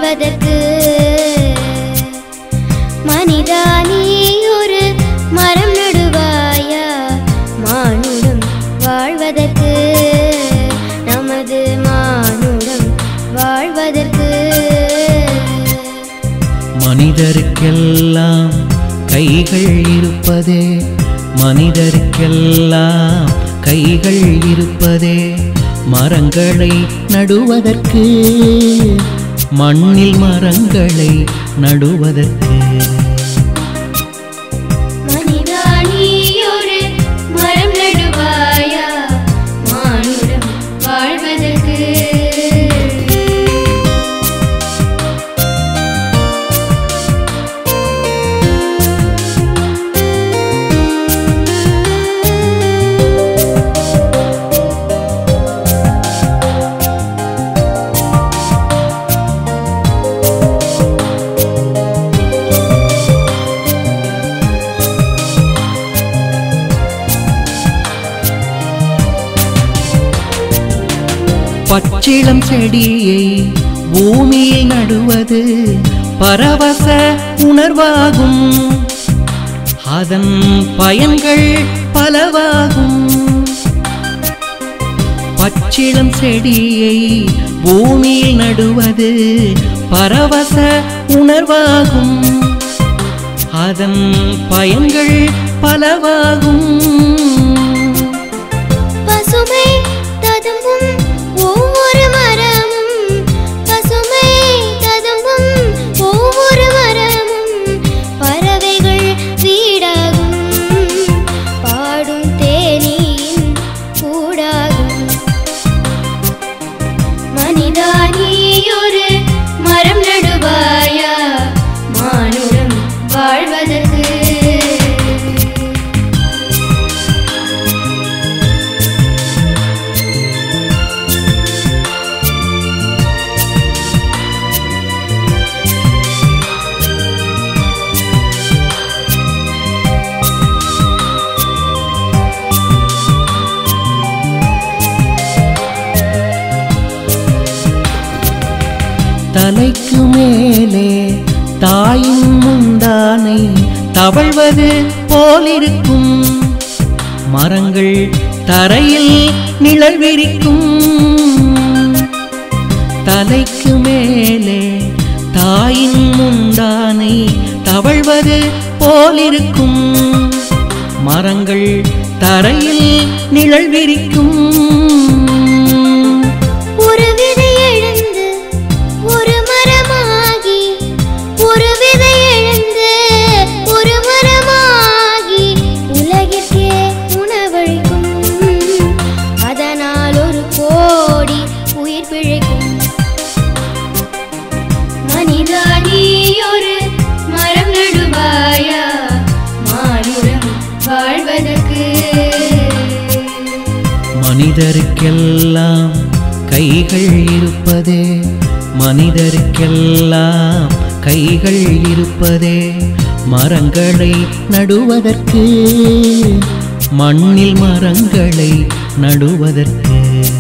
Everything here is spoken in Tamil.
வாழ்வதற்கு மனிதா நீ ஒரு மரம் நடுவாயா மானுடம் வாழ்வதற்கு நமது மானுடம் வாழ்வதற்கு மனிதருக்கெல்லாம் கைகள் இருப்பதே மனிதருக்கெல்லாம் கைகள் இருப்பதே மரங்களை நடுவதற்கு மண்ணில் மரங்களை நடுவதற்கு மனிதா நீ ஒரு மரம் நடுவாயா மானுடம் வாழ்வதற்கு பச்சிளம் செடியை பூமியில் நடுவது பரவச உணர்வாகும் அதன் பயன்கள் பலவாகும் பச்சிளம் செடியை பூமியில் நடுவது பரவச உணர்வாகும் அதன் பயன்கள் பலவாகும் பசுமை ததும்பும் ஒவ்வொரு மரமும் பசுமை ததும்பும் ஒவ்வொரு மரமும் பறவைகள் வீடாகும் பாடும் தேனியின் கூடாகும் மனிதா நீ ஒரு மரம் நடுவாயா மானுடம் வாழ்வதற்கு தலைக்கு மேலே தாயின் முந்தானை தவழ்வது போலிருக்கும் மரங்கள் தரையில் நிழல் விரிக்கும் தலைக்கு மேலே தாயின் முந்தானை தவழ்வது போலிருக்கும் மரங்கள் தரையில் நிழல் விரிக்கும் ஒரு விதை எழுந்து ஒரு மரமாகி ஒரு விதை எழுந்து ஒரு மரமாகி உலகிற்கே உணவளிக்கும் அதனால் ஒரு கோடி உயிர் பிழைக்கும் மனிதா நீ ஒரு மரம் நடுவாயா மானுடம் வாழ்வதற்கு மனிதருக்கெல்லாம் கைகள் இருப்பதே மனிதருக்கெல்லாம் கைகள் இருப்பதே மரங்களை நடுவதற்கு மண்ணில் மரங்களை நடுவதற்கு